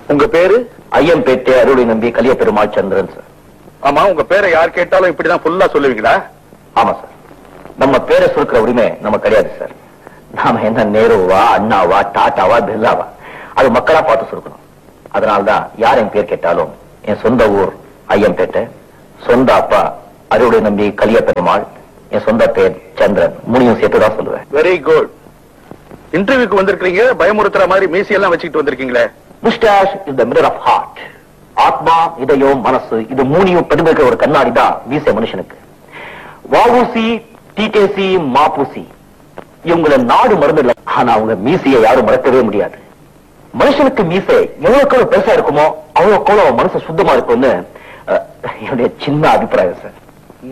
உங்க பேரு ஐயம்பேட்டை அருளை நம்பி கலிய பெருமாள் சந்திரன் சார் ஆமா உங்க பேரை யார் கேட்டாலும் இப்படிதான் ஃபுல்லா சொல்லுவீங்களா ஆமா சார் நம்ம பேரை சுருக்கிற உரிமை நம்ம கிடையாது சார் நாம என்ன நேருவா அண்ணாவா டாட்டாவா பிர்லாவா அது மக்களா பார்த்து சுருக்கணும் அதனால்தான் யார் என் பேர் கேட்டாலும் என் சொந்த ஊர் ஐயம்பேட்டை சொந்த அப்பா அருளை நம்பி கலிய பெருமாள் என் சொந்த பேர் சந்திரன் மூணையும் சேர்த்து தான் சொல்லுவேன் வெரி குட் இன்டர்வியூக்கு வந்திருக்கீங்க பயமுறுத்துற மாதிரி மீசி எல்லாம் வச்சுக்கிட்டு வந்திருக்கீங்களே moustache is the mirror of heart ஆத்மா இதயம் மனசு இது மூணையும் பிரதிபலிக்கிற ஒரு கண்ணாடி தான் வீச மனுஷனுக்கு வாவூசி டிகேசி மாப்பூசி இவங்கள நாடு மறந்து இல்லை ஆனா அவங்க மீசையை யாரும் மறக்கவே முடியாது மனுஷனுக்கு மீசை எவ்வளவுக்கு எவ்வளவு பெருசா இருக்குமோ அவ்வளவுக்கு அவ்வளவு அவன் மனசு சுத்தமா இருக்கும்னு அஹ், என்னுடைய சின்ன அபிப்பிராயம் சார்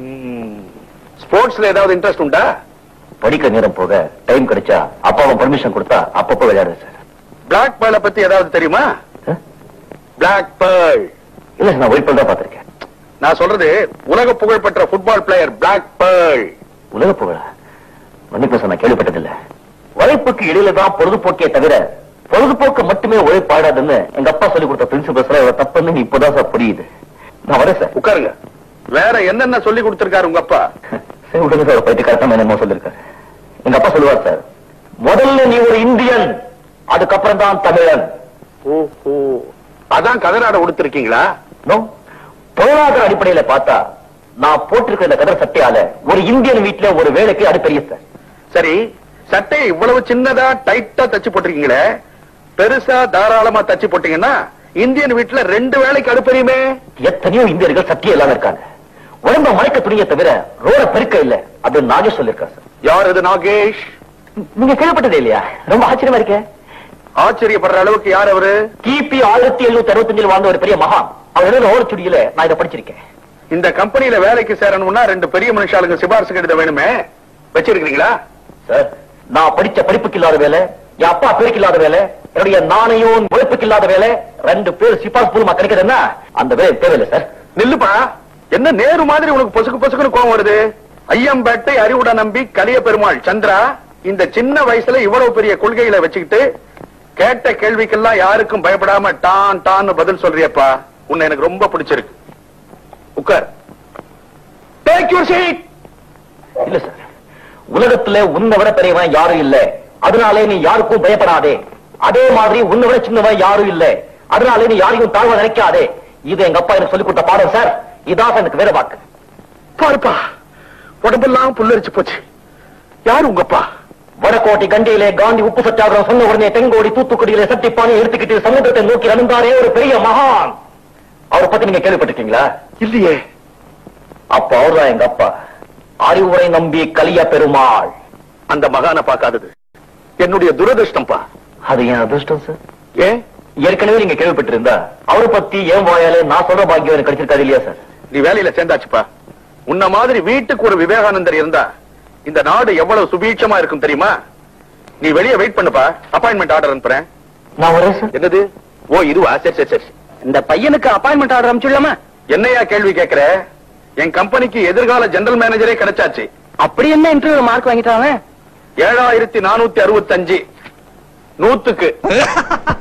ஸ்போர்ட்ஸ்ல ஏதாவது இன்ட்ரெஸ்ட் உண்டா படிக்க நேரம் போக டைம் கிடைச்சா அப்பாவும் பர்மிஷன் கொடுத்தா அப்பப்போ விளையாடுறேன் சார் பிளாக் பேர்ல பத்தி ஏதாவது தெரியுமா அஹ்? பிளாக் பேர்ல் இல்ல சார், நான் ஒளிப்பல் தான் பார்த்திருக்கேன் நான் சொல்றது உலக புகழ்பெற்ற ஃபுட்பால் பிளேயர் பிளாக் பேர்ல் உலக புகழ மன்னிப்பு சார் நான் கேள்விப்பட்டதில்ல உழைப்புக்கு இடையில தான் பொழுதுபோக்கே தவிர பொழுதுபோக்கு மட்டுமே உழைப்பாடாதுன்னு எங்க அப்பா சொல்லி கொடுத்த பிரின்சிபல்ஸ் எல்லாம் தப்புன்னு இப்போதான் சார் புரியுது நான் வரேன் சார் உட்காருங்க வேற என்னென்ன சொல்லி கொடுத்திருக்காரு உங்க அப்பா சரி விடுங்க சார் பயிற்சி கரெக்டா என்னமோ சொல்லிருக்காரு எங்க அப்பா சொல்லுவார் சார் முதல்ல நீ ஒரு இந்தியன் அதுக்கப்புறம் தான் தமிழன் ஓஹோ அதான் கதராட உடுத்திருக்கீங்களா நோ பொருளாதார அடிப்படையில பார்த்தா நான் போட்டிருக்கிற இந்த கதர் சட்டையால ஒரு இந்தியன் வீட்டுல ஒரு வேலைக்கு அது பெரிய சார் சரி சட்டையை இவ்வளவு சின்னதா டைட்டா தச்சு போட்டிருக்கீங்களே பெருசா தாராளமா தச்சு போட்டீங்கன்னா இந்தியன் வீட்டுல ரெண்டு வேலைக்கு அடுப்பறியுமே எத்தனையோ இந்தியர்கள் சத்தியம் இல்லாம இருக்காங்க உடம்ப மறைக்க துணிய தவிர ரோட பெருக்க இல்ல அப்படின்னு நாகேஷ் சொல்லிருக்கா சார் யார் இது நாகேஷ் நீங்க கேள்விப்பட்டதே இல்லையா ரொம்ப ஆச்சரியமா இருக்கே ஆச்சரியப்படுற அளவுக்கு யார் அவரு கிபி ஆயிரத்தி எழுநூத்தி அறுபத்தஞ்சில் வாழ்ந்த ஒரு பெரிய மகான் அவர் எழுதின ஓரச்சுடியில நான் இதை படிச்சிருக்கேன் இந்த கம்பெனில வேலைக்கு சேரணும்னா ரெண்டு பெரிய மனுஷாளுங்க சிபாரிசு கடிதம் வேணுமே வச்சிருக்கீங்களா சார் நான் படிச்ச படிப்புக்கு இல்லாத வேலை என் அப்பா பேருக்கு இல்லாத வேலை என்னுடைய நாணயம் உழைப்புக்கு இல்லாத வேலை ரெண்டு பேர் சிபாரிசு மூலமா கிடைக்கிறதுன்னா அந்த வேலை தேவையில்லை சார் நில்லுப்பா என்ன நேரு மாதிரி உனக்கு பொசுக்கு பொசுக்குன்னு கோவம் வருது ஐயம்பேட்டை அறிவுட நம்பி கலிய பெருமாள் சந்திரா இந்த சின்ன வயசுல இவ்வளவு பெரிய கொள்கைகளை வச்சுக்கிட்டு கேட்ட கேள்விக்கெல்லாம் யாருக்கும் பயப்படாம டான் டான்னு பதில் சொல்றியப்பா உன்னை எனக்கு ரொம்ப பிடிச்சிருக்கு உட்கார் டேக் யூர் சீட் இல்ல சார் உலகத்துல உன்னை விட பெரியவன் யாரும் இல்ல அதனாலே நீ யாருக்கும் பயப்படாதே அதே மாதிரி உன்னை விட சின்னவன் யாரும் இல்ல அதனாலே நீ யாரையும் தாழ்வ நினைக்காதே இது எங்க அப்பா எனக்கு சொல்லிக் கொடுத்த பாடம் சார் இதான் எனக்கு வேற வாக்கு பாருப்பா உடம்பெல்லாம் புல்லரிச்சு போச்சு யார் உங்கப்பா வடகோட்டை கண்டியிலே காந்தி உப்பு சத்தியாகிரகம் சொன்ன உடனே தெங்கோடி தூத்துக்குடியில சட்டிப்பானை எடுத்துக்கிட்டு சமுத்திரத்தை நோக்கி நடந்தாரே ஒரு பெரிய மகான் அவரை பத்தி நீங்க கேள்விப்பட்டிருக்கீங்களா இல்லையே அப்ப அவர்தான் எங்க அப்பா அறிவுரை நம்பி கலிய பெருமாள் அந்த மகானை பார்க்காதது என்னுடைய துரதிருஷ்டம்ப்பா அது என் அதிர்ஷ்டம் சார் ஏன் ஏற்கனவே நீங்க கேள்விப்பட்டிருந்தா அவரை பத்தி ஏன் வாயாலே நான் சொல்ற பாக்கியம் எனக்கு கிடைச்சிருக்காது இல்லையா சார் நீ வேலையில சேர்ந்தாச்சுப்பா உன்ன மாதிரி வீட்டுக்கு ஒரு விவேகானந்தர் இருந்தா இந்த நாடு எவ்வளவு சுபீட்சமா இருக்கும் தெரியுமா நீ வெளியே வெயிட் பண்ணுப்பா அப்பாயின்மெண்ட் ஆர்டர் அனுப்புறேன் நான் வரேன் சார் என்னது ஓ இதுவா சரி சரி சரி இந்த பையனுக்கு அப்பாயின்மெண்ட் ஆர்டர் அனுப்பிச்சுடலாமா என்னையா கேள்வி கேக்குற என் கம்பெனிக்கு எதிர்கால ஜெனரல் மேனேஜரே கிடைச்சாச்சு அப்படி என்ன இன்டர்வியூ மார்க் வாங்கிட்டாங்க ஏழாயிரத்தி நானூத்தி அறுபத்தஞ்சு நூத்துக்கு